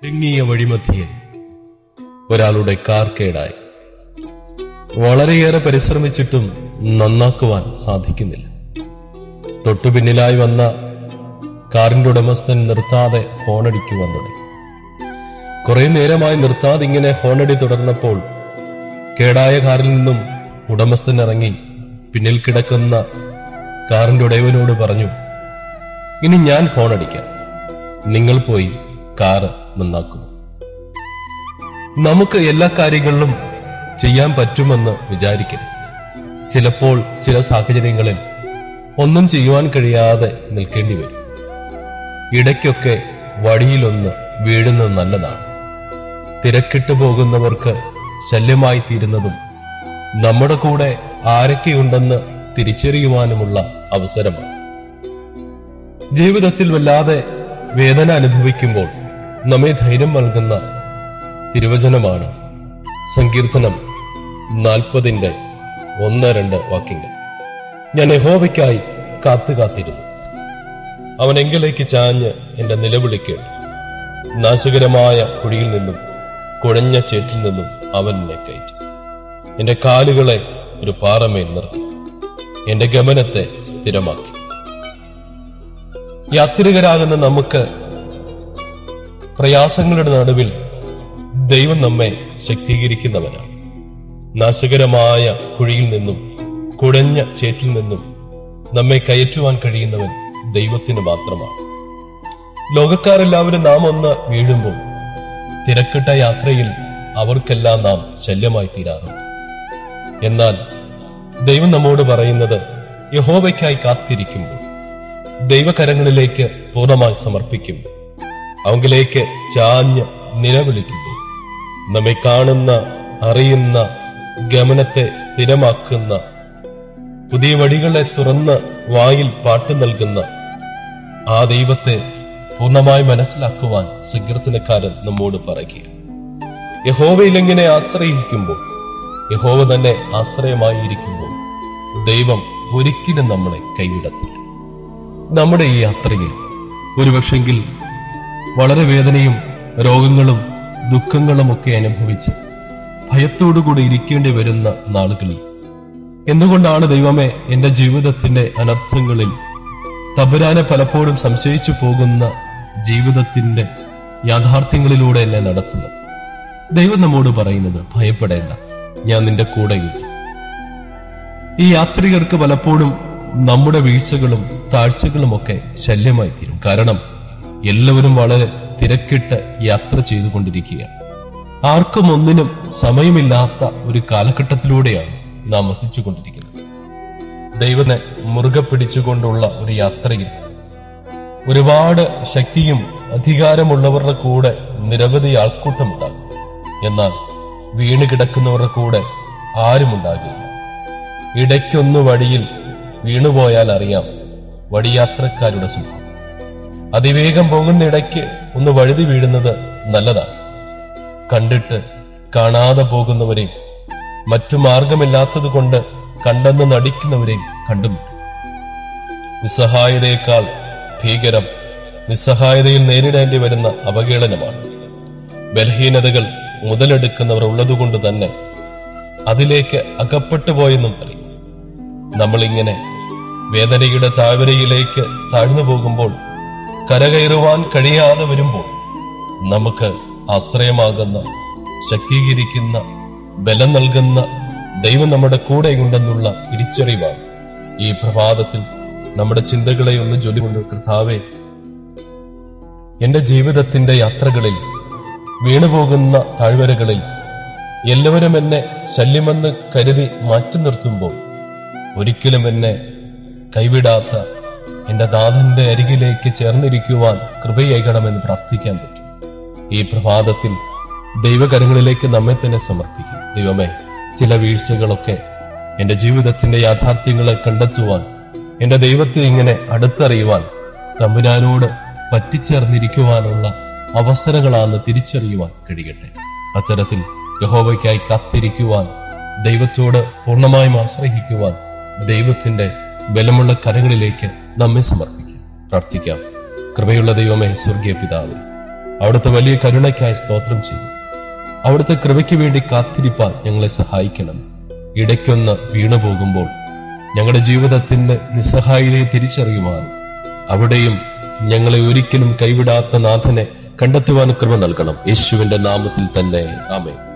ഇടുങ്ങിയ വഴിമധ്യേ ഒരാളുടെ കാർ കേടായി വളരെയേറെ പരിശ്രമിച്ചിട്ടും നന്നാക്കുവാൻ സാധിക്കുന്നില്ല തൊട്ടു പിന്നിലായി വന്ന കാറിന്റെ ഉടമസ്ഥൻ നിർത്താതെ ഹോണടിക്കുവാൻ തുടങ്ങി കുറെ നേരമായി നിർത്താതെ ഇങ്ങനെ ഹോണടി തുടർന്നപ്പോൾ കേടായ കാറിൽ നിന്നും ഉടമസ്ഥൻ ഇറങ്ങി പിന്നിൽ കിടക്കുന്ന കാറിന്റെ ഉടയവനോട് പറഞ്ഞു ഇനി ഞാൻ ഹോണടിക്കാം നിങ്ങൾ പോയി കാറ് നന്നാക്കുന്നു നമുക്ക് എല്ലാ കാര്യങ്ങളിലും ചെയ്യാൻ പറ്റുമെന്ന് വിചാരിക്കരുത് ചിലപ്പോൾ ചില സാഹചര്യങ്ങളിൽ ഒന്നും ചെയ്യുവാൻ കഴിയാതെ നിൽക്കേണ്ടി വരും ഇടയ്ക്കൊക്കെ വഴിയിലൊന്ന് വീഴുന്നത് നല്ലതാണ് തിരക്കിട്ട് പോകുന്നവർക്ക് ശല്യമായി തീരുന്നതും നമ്മുടെ കൂടെ ആരൊക്കെയുണ്ടെന്ന് തിരിച്ചറിയുവാനുമുള്ള അവസരമാണ് ജീവിതത്തിൽ വല്ലാതെ വേദന അനുഭവിക്കുമ്പോൾ നമ്മെ ധൈര്യം നൽകുന്ന തിരുവചനമാണ് സങ്കീർത്തനം നാൽപ്പതിന്റെ ഒന്ന് രണ്ട് വാക്യങ്ങൾ ഞാൻ യഹോവയ്ക്കായി കാത്തു കാത്തിരുന്നു അവൻ എങ്കിലേക്ക് ചാഞ്ഞ് എന്റെ നിലവിളിക്കേണ്ടു നാശകരമായ കുഴിയിൽ നിന്നും കുഴഞ്ഞ ചേറ്റിൽ നിന്നും അവൻ എന്നെ കയറ്റി എന്റെ കാലുകളെ ഒരു പാറമേൽ നിർത്തി എന്റെ ഗമനത്തെ സ്ഥിരമാക്കി യാത്രികരാകുന്ന നമുക്ക് പ്രയാസങ്ങളുടെ നടുവിൽ ദൈവം നമ്മെ ശക്തീകരിക്കുന്നവനാണ് നാശകരമായ കുഴിയിൽ നിന്നും കുഴഞ്ഞ ചേറ്റിൽ നിന്നും നമ്മെ കയറ്റുവാൻ കഴിയുന്നവൻ ദൈവത്തിന് മാത്രമാണ് ലോകക്കാരെല്ലാവരും നാം ഒന്ന് വീഴുമ്പോൾ തിരക്കിട്ട യാത്രയിൽ അവർക്കെല്ലാം നാം ശല്യമായി തീരാറുണ്ട് എന്നാൽ ദൈവം നമ്മോട് പറയുന്നത് യഹോവയ്ക്കായി കാത്തിരിക്കുമ്പോൾ ദൈവകരങ്ങളിലേക്ക് പൂർണ്ണമായി സമർപ്പിക്കുമ്പോൾ അവങ്കിലേക്ക് ചാഞ്ഞ് നിലവിളിക്കുമ്പോൾ നമ്മെ കാണുന്ന അറിയുന്ന ഗമനത്തെ സ്ഥിരമാക്കുന്ന പുതിയ വഴികളെ തുറന്ന് വായിൽ പാട്ട് നൽകുന്ന ആ ദൈവത്തെ പൂർണ്ണമായി മനസ്സിലാക്കുവാൻ സങ്കീർത്തനക്കാരൻ നമ്മോട് പറയുക യഹോവയിൽ എങ്ങനെ ആശ്രയിക്കുമ്പോൾ യഹോവ തന്നെ ആശ്രയമായിരിക്കുമ്പോൾ ദൈവം ഒരിക്കലും നമ്മളെ കൈവിടത്തില്ല നമ്മുടെ ഈ യാത്രയിൽ ഒരുപക്ഷെങ്കിൽ വളരെ വേദനയും രോഗങ്ങളും ദുഃഖങ്ങളും ഒക്കെ അനുഭവിച്ച് ഭയത്തോടുകൂടി ഇരിക്കേണ്ടി വരുന്ന നാളുകളിൽ എന്തുകൊണ്ടാണ് ദൈവമേ എന്റെ ജീവിതത്തിന്റെ അനർത്ഥങ്ങളിൽ തബുരാനെ പലപ്പോഴും സംശയിച്ചു പോകുന്ന ജീവിതത്തിന്റെ യാഥാർത്ഥ്യങ്ങളിലൂടെ എന്നെ നടത്തുന്നത് ദൈവം നമ്മോട് പറയുന്നത് ഭയപ്പെടേണ്ട ഞാൻ നിന്റെ കൂടെയുണ്ട് ഈ യാത്രികർക്ക് പലപ്പോഴും നമ്മുടെ വീഴ്ചകളും താഴ്ചകളും ഒക്കെ ശല്യമായി തീരും കാരണം എല്ലാവരും വളരെ തിരക്കിട്ട് യാത്ര ചെയ്തുകൊണ്ടിരിക്കുകയാണ് ആർക്കും ഒന്നിനും സമയമില്ലാത്ത ഒരു കാലഘട്ടത്തിലൂടെയാണ് നാം വസിച്ചുകൊണ്ടിരിക്കുന്നത് ദൈവനെ മുറുകെ പിടിച്ചുകൊണ്ടുള്ള ഒരു യാത്രയിൽ ഒരുപാട് ശക്തിയും അധികാരമുള്ളവരുടെ കൂടെ നിരവധി ആൾക്കൂട്ടമുണ്ടാകും എന്നാൽ വീണ് കിടക്കുന്നവരുടെ കൂടെ ആരുമുണ്ടാകില്ല ഇടയ്ക്കൊന്ന് വഴിയിൽ വീണുപോയാൽ അറിയാം വടിയാത്രക്കാരുടെ സുഖം അതിവേഗം പോകുന്ന ഇടയ്ക്ക് ഒന്ന് വഴുതി വീഴുന്നത് നല്ലതാണ് കണ്ടിട്ട് കാണാതെ പോകുന്നവരെയും മറ്റു മാർഗമില്ലാത്തത് കൊണ്ട് കണ്ടെന്ന് നടിക്കുന്നവരെയും കണ്ടുമുട്ടും നിസ്സഹായതയേക്കാൾ ഭീകരം നിസ്സഹായതയിൽ നേരിടേണ്ടി വരുന്ന അവഹേളനമാണ് ബലഹീനതകൾ മുതലെടുക്കുന്നവർ ഉള്ളതുകൊണ്ട് തന്നെ അതിലേക്ക് അകപ്പെട്ടു പോയെന്നും പറയും നമ്മളിങ്ങനെ വേദനയുടെ താഴ്വരയിലേക്ക് താഴ്ന്നു പോകുമ്പോൾ കരകയറുവാൻ കഴിയാതെ വരുമ്പോൾ നമുക്ക് ആശ്രയമാകുന്ന ശക്തീകരിക്കുന്ന ബലം നൽകുന്ന ദൈവം നമ്മുടെ കൂടെയുണ്ടെന്നുള്ള തിരിച്ചറിവാണ് ഈ പ്രഭാതത്തിൽ നമ്മുടെ ചിന്തകളെ ഒന്ന് ജോലികൊണ്ട് കർത്താവെ എന്റെ ജീവിതത്തിന്റെ യാത്രകളിൽ വീണുപോകുന്ന താഴ്വരകളിൽ എല്ലാവരും എന്നെ ശല്യമെന്ന് കരുതി മാറ്റി നിർത്തുമ്പോൾ ഒരിക്കലും എന്നെ കൈവിടാത്ത എന്റെ നാഥന്റെ അരികിലേക്ക് ചേർന്നിരിക്കുവാൻ കൃപയേകണമെന്ന് പ്രാർത്ഥിക്കാൻ പറ്റും ഈ പ്രഭാതത്തിൽ ദൈവകരങ്ങളിലേക്ക് നമ്മെ തന്നെ സമർപ്പിക്കും ദൈവമേ ചില വീഴ്ചകളൊക്കെ എന്റെ ജീവിതത്തിന്റെ യാഥാർത്ഥ്യങ്ങളെ കണ്ടെത്തുവാൻ എന്റെ ദൈവത്തെ ഇങ്ങനെ അടുത്തറിയുവാൻ തമ്പുരാനോട് പറ്റിച്ചേർന്നിരിക്കുവാനുള്ള അവസരങ്ങളാണെന്ന് തിരിച്ചറിയുവാൻ കഴിയട്ടെ അത്തരത്തിൽ യഹോവയ്ക്കായി കാത്തിരിക്കുവാൻ ദൈവത്തോട് പൂർണ്ണമായും ആശ്രയിക്കുവാൻ ദൈവത്തിന്റെ ബലമുള്ള കരങ്ങളിലേക്ക് നമ്മെ സമർപ്പിക്കാം പ്രാർത്ഥിക്കാം കൃപയുള്ള ദൈവമേ സ്വർഗീയ പിതാവ് അവിടുത്തെ വലിയ കരുണയ്ക്കായി സ്തോത്രം ചെയ്യും അവിടുത്തെ കൃപയ്ക്ക് വേണ്ടി കാത്തിരിപ്പാൻ ഞങ്ങളെ സഹായിക്കണം ഇടയ്ക്കൊന്ന് വീണു പോകുമ്പോൾ ഞങ്ങളുടെ ജീവിതത്തിന്റെ നിസ്സഹായതയെ തിരിച്ചറിയുവാനും അവിടെയും ഞങ്ങളെ ഒരിക്കലും കൈവിടാത്ത നാഥനെ കണ്ടെത്തുവാൻ കൃപ നൽകണം യേശുവിന്റെ നാമത്തിൽ തന്നെ ആമേ